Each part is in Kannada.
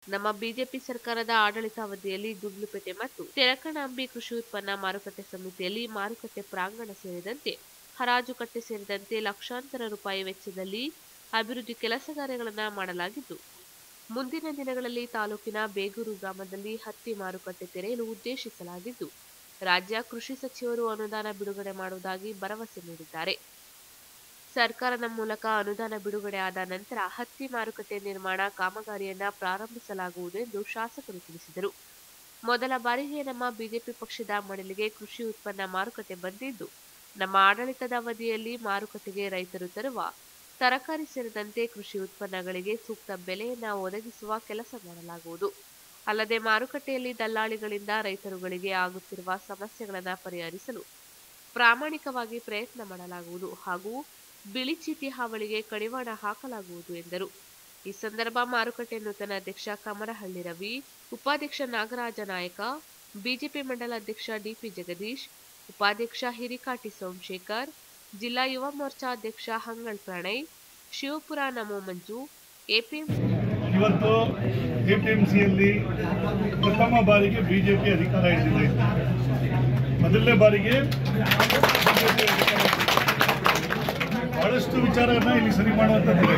ನಮ್ಮ ಬಿಜೆಪಿ ಸರ್ಕಾರದ ಆಡಳಿತಾವಧಿಯಲ್ಲಿ ಗುಂಡ್ಲುಪೇಟೆ ಮತ್ತು ತೆರಕಣಾಂಬಿ ಕೃಷಿ ಉತ್ಪನ್ನ ಮಾರುಕಟ್ಟೆ ಸಮಿತಿಯಲ್ಲಿ ಮಾರುಕಟ್ಟೆ ಪ್ರಾಂಗಣ ಸೇರಿದಂತೆ ಹರಾಜು ಕಟ್ಟೆ ಸೇರಿದಂತೆ ಲಕ್ಷಾಂತರ ರೂಪಾಯಿ ವೆಚ್ಚದಲ್ಲಿ ಅಭಿವೃದ್ಧಿ ಕೆಲಸ ಕಾರ್ಯಗಳನ್ನು ಮಾಡಲಾಗಿದ್ದು ಮುಂದಿನ ದಿನಗಳಲ್ಲಿ ತಾಲೂಕಿನ ಬೇಗೂರು ಗ್ರಾಮದಲ್ಲಿ ಹತ್ತಿ ಮಾರುಕಟ್ಟೆ ತೆರೆಯಲು ಉದ್ದೇಶಿಸಲಾಗಿದ್ದು ರಾಜ್ಯ ಕೃಷಿ ಸಚಿವರು ಅನುದಾನ ಬಿಡುಗಡೆ ಮಾಡುವುದಾಗಿ ಭರವಸೆ ನೀಡಿದ್ದಾರೆ ಸರ್ಕಾರದ ಮೂಲಕ ಅನುದಾನ ಬಿಡುಗಡೆ ಆದ ನಂತರ ಹತ್ತಿ ಮಾರುಕಟ್ಟೆ ನಿರ್ಮಾಣ ಕಾಮಗಾರಿಯನ್ನ ಪ್ರಾರಂಭಿಸಲಾಗುವುದು ಎಂದು ಶಾಸಕರು ತಿಳಿಸಿದರು ಮೊದಲ ಬಾರಿಗೆ ನಮ್ಮ ಬಿಜೆಪಿ ಪಕ್ಷದ ಮಡಲಿಗೆ ಕೃಷಿ ಉತ್ಪನ್ನ ಮಾರುಕಟ್ಟೆ ಬಂದಿದ್ದು ನಮ್ಮ ಆಡಳಿತದ ಅವಧಿಯಲ್ಲಿ ಮಾರುಕಟ್ಟೆಗೆ ರೈತರು ತರುವ ತರಕಾರಿ ಸೇರಿದಂತೆ ಕೃಷಿ ಉತ್ಪನ್ನಗಳಿಗೆ ಸೂಕ್ತ ಬೆಲೆಯನ್ನ ಒದಗಿಸುವ ಕೆಲಸ ಮಾಡಲಾಗುವುದು ಅಲ್ಲದೆ ಮಾರುಕಟ್ಟೆಯಲ್ಲಿ ದಲ್ಲಾಳಿಗಳಿಂದ ರೈತರುಗಳಿಗೆ ಆಗುತ್ತಿರುವ ಸಮಸ್ಯೆಗಳನ್ನು ಪರಿಹರಿಸಲು ಪ್ರಾಮಾಣಿಕವಾಗಿ ಪ್ರಯತ್ನ ಮಾಡಲಾಗುವುದು ಹಾಗೂ ಬಿಳಿ ಚೀಟಿ ಹಾವಳಿಗೆ ಕಡಿವಾಣ ಹಾಕಲಾಗುವುದು ಎಂದರು ಈ ಸಂದರ್ಭ ಮಾರುಕಟ್ಟೆ ನೂತನ ಅಧ್ಯಕ್ಷ ಕಮರಹಳ್ಳಿ ರವಿ ಉಪಾಧ್ಯಕ್ಷ ನಾಗರಾಜ ನಾಯಕ ಬಿಜೆಪಿ ಮಂಡಲ ಅಧ್ಯಕ್ಷ ಡಿಪಿ ಜಗದೀಶ್ ಉಪಾಧ್ಯಕ್ಷ ಹಿರಿಕಾಟಿ ಸೋಮಶೇಖರ್ ಜಿಲ್ಲಾ ಯುವ ಮೋರ್ಚಾ ಅಧ್ಯಕ್ಷ ಹಂಗಳ್ ಪ್ರಣಯ್ ಶಿವಪುರ ನಮೋ ಮಂಜು ಎಪಿಎಂ ಇವತ್ತು ಎಪಿಎಂಸಿಯಲ್ಲಿ ಪ್ರಥಮ ಬಾರಿಗೆ ಬಿಜೆಪಿ ಅಧಿಕಾರ ಹಿಡಿದಿದೆ ಮೊದಲನೇ ಬಾರಿಗೆ ಬಿಜೆಪಿ ಅಧಿಕಾರ ಹಿಡಿದಿದೆ. ಬಹಳಷ್ಟು ವಿಚಾರಗಳನ್ನ ಇಲ್ಲಿ ಸರಿ ಮಾಡುವಂಥದ್ದಿದೆ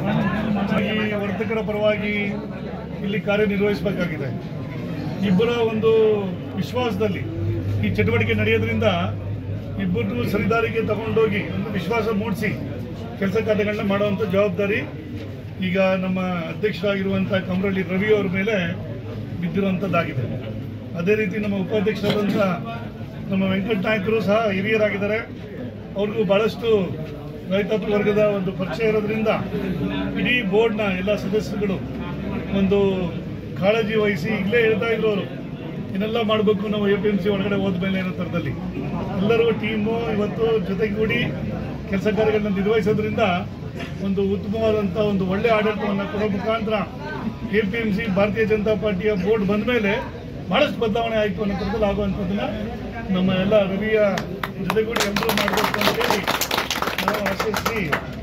ಈ ವರ್ತಕರ ಪರವಾಗಿ ಇಲ್ಲಿ ಕಾರ್ಯನಿರ್ವಹಿಸಬೇಕಾಗಿದೆ ಇಬ್ಬರ ಒಂದು ವಿಶ್ವಾಸದಲ್ಲಿ ಈ ಚಟುವಟಿಕೆ ನಡೆಯೋದ್ರಿಂದ ಇಬ್ಬರು ಸರಿದಾರಿಗೆ ತಗೊಂಡೋಗಿ ಒಂದು ವಿಶ್ವಾಸ ಮೂಡಿಸಿ ಕೆಲಸ ಕಾರ್ಯಗಳನ್ನ ಮಾಡುವಂಥ ಜವಾಬ್ದಾರಿ ಈಗ ನಮ್ಮ ಅಧ್ಯಕ್ಷರಾಗಿರುವಂಥ ಕಮರಳ್ಳಿ ರವಿ ಅವರ ಮೇಲೆ ಬಿದ್ದಿರುವಂಥದ್ದಾಗಿದೆ ಅದೇ ರೀತಿ ನಮ್ಮ ಉಪಾಧ್ಯಕ್ಷರಾದಂಥ ನಮ್ಮ ವೆಂಕಟ ನಾಯಕರು ಸಹ ಹಿರಿಯರಾಗಿದ್ದಾರೆ ಅವ್ರಿಗೂ ಬಹಳಷ್ಟು ರೈತಾಪಿ ವರ್ಗದ ಒಂದು ಪರಿಚಯ ಇರೋದ್ರಿಂದ ಇಡೀ ಬೋರ್ಡ್ನ ಎಲ್ಲ ಸದಸ್ಯರುಗಳು ಒಂದು ಕಾಳಜಿ ವಹಿಸಿ ಈಗಲೇ ಹೇಳ್ತಾ ಇದ್ರು ಅವರು ಇನ್ನೆಲ್ಲ ಮಾಡಬೇಕು ನಾವು ಎ ಪಿ ಎಂ ಸಿ ಒಳಗಡೆ ಹೋದ್ಮೇಲೆ ಅನ್ನೋ ಥರದಲ್ಲಿ ಎಲ್ಲರೂ ಟೀಮು ಇವತ್ತು ಜೊತೆಗೂಡಿ ಕೆಲಸ ಕಾರ್ಯಗಳನ್ನ ನಿರ್ವಹಿಸೋದ್ರಿಂದ ಒಂದು ಉತ್ತಮವಾದಂಥ ಒಂದು ಒಳ್ಳೆ ಆಡಳಿತವನ್ನು ಕೊಡೋ ಮುಖಾಂತರ ಎ ಪಿ ಎಂ ಸಿ ಭಾರತೀಯ ಜನತಾ ಪಾರ್ಟಿಯ ಬೋರ್ಡ್ ಬಂದ ಮೇಲೆ ಬಹಳಷ್ಟು ಬದಲಾವಣೆ ಆಯಿತು ಅನ್ನೋ ಥರದಲ್ಲಿ ಆಗುವಂಥದ್ದನ್ನ ನಮ್ಮ ಎಲ್ಲ ರವಿಯ ಜೊತೆಗೂಡಿ ಎಲ್ಲರೂ ಮಾಡಬೇಕು ಅಂತ ಹೇಳಿ ನಾವು ಆಶಿಸಿ